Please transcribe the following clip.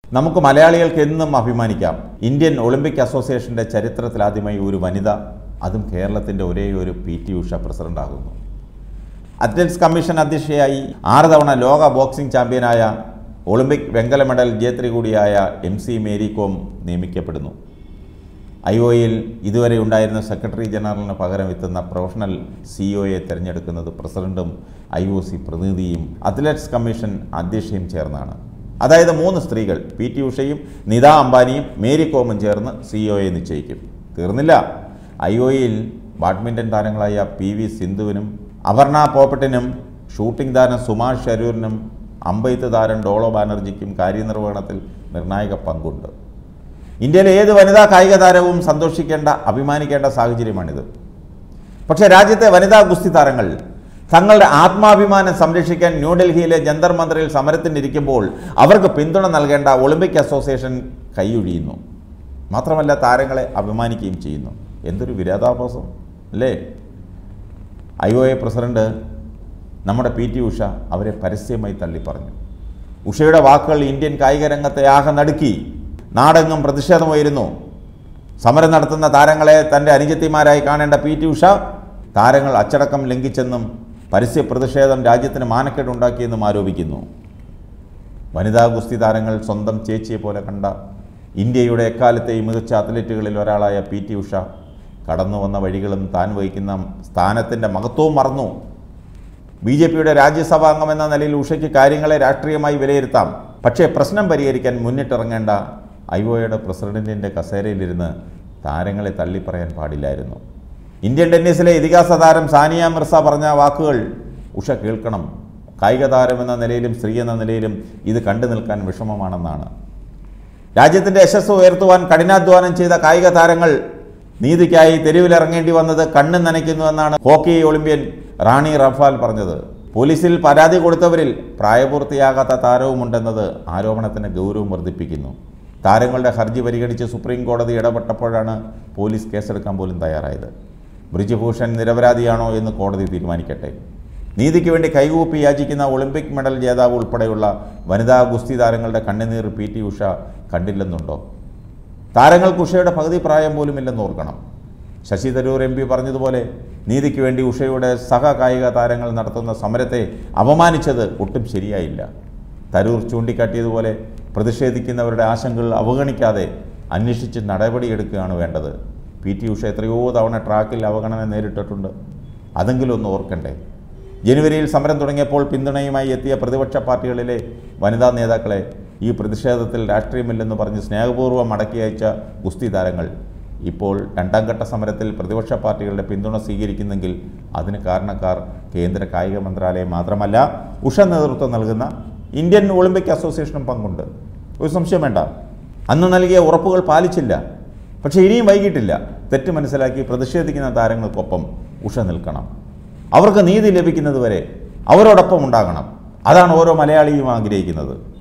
നമുക്ക് മലയാളികൾക്ക് എന്നും അഭിമാനിക്കാം ഇന്ത്യൻ ഒളിമ്പിക് അസോസിയേഷൻ്റെ ചരിത്രത്തിലാദ്യമായി ഒരു വനിത അതും കേരളത്തിൻ്റെ ഒരേ ഒരു പി ടി ഉഷ പ്രസിഡൻ്റാകുന്നു അത്ലറ്റ്സ് കമ്മീഷൻ അധ്യക്ഷയായി ആറ് തവണ ലോക ബോക്സിംഗ് ചാമ്പ്യനായ ഒളിമ്പിക് വെങ്കല മെഡൽ ജേത്രി കൂടിയായ എം സി മേരി കോം നിയമിക്കപ്പെടുന്നു ഐ ഒ യിൽ ഇതുവരെ ഉണ്ടായിരുന്ന സെക്രട്ടറി ജനറലിന് പകരം എത്തുന്ന പ്രൊഫഷണൽ സിഇഒയെ തിരഞ്ഞെടുക്കുന്നത് പ്രസിഡന്റും ഐ ഒ സി പ്രതിനിധിയും അത്ലറ്റ്സ് കമ്മീഷൻ അധ്യക്ഷയും ചേർന്നാണ് അതായത് മൂന്ന് സ്ത്രീകൾ പി ടി ഉഷയും നിത അംബാനിയും മേരി കോമും ചേർന്ന് സിഇഒയെ നിശ്ചയിക്കും തീർന്നില്ല ഐ ഒ യിൽ ബാഡ്മിൻ്റൺ താരങ്ങളായ പി വി സിന്ധുവിനും അപർണ പോപ്പട്ടിനും ഷൂട്ടിംഗ് താരം സുമാഷ് ശരൂരിനും അമ്പെയ്ത്ത് താരം ഡോളോ ബാനർജിക്കും കാര്യനിർവഹണത്തിൽ നിർണായക പങ്കുണ്ട് ഇന്ത്യയിലെ ഏത് വനിതാ കായിക താരവും സന്തോഷിക്കേണ്ട അഭിമാനിക്കേണ്ട സാഹചര്യമാണിത് പക്ഷേ രാജ്യത്തെ വനിതാ ഗുസ്തി താരങ്ങൾ തങ്ങളുടെ ആത്മാഭിമാനം സംരക്ഷിക്കാൻ ന്യൂഡൽഹിയിലെ ജന്തർ മന്ദിറിൽ സമരത്തിനിരിക്കുമ്പോൾ അവർക്ക് പിന്തുണ നൽകേണ്ട ഒളിമ്പിക് അസോസിയേഷൻ കൈയൊഴിയുന്നു മാത്രമല്ല താരങ്ങളെ അഭിമാനിക്കുകയും ചെയ്യുന്നു എന്തൊരു വിരോധാഭാസം അല്ലേ ഐ ഒ എ പ്രസിഡന്റ് നമ്മുടെ പി ടി ഉഷ അവരെ പരസ്യമായി തള്ളിപ്പറഞ്ഞു ഉഷയുടെ വാക്കുകൾ ഇന്ത്യൻ കായിക രംഗത്തെ ആകെ നടുക്കി നാടെങ്ങും പ്രതിഷേധമായിരുന്നു സമരം നടത്തുന്ന താരങ്ങളെ തൻ്റെ അനുജത്തിമാരായി കാണേണ്ട പി ടി ഉഷ താരങ്ങൾ അച്ചടക്കം ലംഘിച്ചെന്നും പരസ്യ പ്രതിഷേധം രാജ്യത്തിന് മാനക്കേടുണ്ടാക്കിയെന്നും ആരോപിക്കുന്നു വനിതാ ഗുസ്തി താരങ്ങൾ സ്വന്തം ചേച്ചിയെ പോലെ കണ്ട ഇന്ത്യയുടെ എക്കാലത്തെയും മികച്ച അത്ലറ്റുകളിൽ ഒരാളായ പി ടി ഉഷ കടന്നു വന്ന വഴികളും താൻ വഹിക്കുന്ന സ്ഥാനത്തിൻ്റെ മഹത്വവും മറന്നു ബി ജെ പിയുടെ രാജ്യസഭാ അംഗം എന്ന നിലയിൽ ഉഷയ്ക്ക് കാര്യങ്ങളെ രാഷ്ട്രീയമായി വിലയിരുത്താം പക്ഷേ പ്രശ്നം പരിഹരിക്കാൻ മുന്നിട്ടിറങ്ങേണ്ട ഐ ഒയുടെ പ്രസിഡന്റിൻ്റെ കസേരയിലിരുന്ന് താരങ്ങളെ തള്ളിപ്പറയാൻ പാടില്ലായിരുന്നു ഇന്ത്യൻ ടെന്നീസിലെ ഇതിഹാസ താരം സാനിയ മിർസ പറഞ്ഞ വാക്കുകൾ ഉഷ കേൾക്കണം കായിക താരം എന്ന നിലയിലും സ്ത്രീ എന്ന നിലയിലും ഇത് കണ്ടു നിൽക്കാൻ വിഷമമാണെന്നാണ് രാജ്യത്തിൻ്റെ യശസ് ഉയർത്തുവാൻ കഠിനാധ്വാനം ചെയ്ത കായിക താരങ്ങൾ നീതിക്കായി തെരുവിലിറങ്ങേണ്ടി വന്നത് കണ്ണു നനയ്ക്കുന്നുവെന്നാണ് ഹോക്കി ഒളിമ്പ്യൻ റാണി റഫാൽ പറഞ്ഞത് പോലീസിൽ പരാതി കൊടുത്തവരിൽ പ്രായപൂർത്തിയാകാത്ത താരവുമുണ്ടെന്നത് ആരോപണത്തിന് ഗൗരവം വർദ്ധിപ്പിക്കുന്നു താരങ്ങളുടെ ഹർജി പരിഗണിച്ച് സുപ്രീം കോടതി ഇടപെട്ടപ്പോഴാണ് പോലീസ് കേസെടുക്കാൻ പോലും തയ്യാറായത് ബ്രിജഭൂഷൺ നിരപരാധിയാണോ എന്ന് കോടതി തീരുമാനിക്കട്ടെ നീതിക്ക് വേണ്ടി കൈകൂപ്പി യാചിക്കുന്ന ഒളിമ്പിക് മെഡൽ ജേതാവ് ഉൾപ്പെടെയുള്ള വനിതാ ഗുസ്തി താരങ്ങളുടെ കണ്ണുനീർ പി ടി ഉഷ കണ്ടില്ലെന്നുണ്ടോ താരങ്ങൾക്ക് ഉഷയുടെ പകുതി പ്രായം പോലും ഇല്ലെന്ന് ഓർക്കണം ശശി തരൂർ എം പി പറഞ്ഞതുപോലെ നീതിക്ക് വേണ്ടി ഉഷയുടെ സഹകായിക താരങ്ങൾ നടത്തുന്ന സമരത്തെ അപമാനിച്ചത് ഒട്ടും ശരിയായില്ല തരൂർ ചൂണ്ടിക്കാട്ടിയതുപോലെ പ്രതിഷേധിക്കുന്നവരുടെ ആശങ്കകൾ അവഗണിക്കാതെ അന്വേഷിച്ച് നടപടിയെടുക്കുകയാണ് വേണ്ടത് പി ടി ഉഷ എത്രയോ തവണ ട്രാക്കിൽ അവഗണന നേരിട്ടിട്ടുണ്ട് അതെങ്കിലും ഒന്ന് ഓർക്കണ്ടേ ജനുവരിയിൽ സമരം തുടങ്ങിയപ്പോൾ പിന്തുണയുമായി എത്തിയ പ്രതിപക്ഷ പാർട്ടികളിലെ വനിതാ നേതാക്കളെ ഈ പ്രതിഷേധത്തിൽ രാഷ്ട്രീയമില്ലെന്ന് പറഞ്ഞ് സ്നേഹപൂർവ്വം മടക്കി അയച്ച ഗുസ്തി താരങ്ങൾ ഇപ്പോൾ രണ്ടാം ഘട്ട സമരത്തിൽ പ്രതിപക്ഷ പാർട്ടികളുടെ പിന്തുണ സ്വീകരിക്കുന്നെങ്കിൽ അതിന് കാരണക്കാർ കേന്ദ്ര കായിക മന്ത്രാലയം മാത്രമല്ല ഉഷ നേതൃത്വം നൽകുന്ന ഇന്ത്യൻ ഒളിമ്പിക് അസോസിയേഷനും പങ്കുണ്ട് ഒരു സംശയം വേണ്ട അന്ന് നൽകിയ ഉറപ്പുകൾ പാലിച്ചില്ല പക്ഷേ ഇനിയും വൈകിട്ടില്ല തെറ്റ് മനസ്സിലാക്കി പ്രതിഷേധിക്കുന്ന താരങ്ങൾക്കൊപ്പം ഉഷ നിൽക്കണം അവർക്ക് നീതി ലഭിക്കുന്നതുവരെ അവരോടൊപ്പം ഉണ്ടാകണം അതാണ് ഓരോ മലയാളിയും ആഗ്രഹിക്കുന്നത്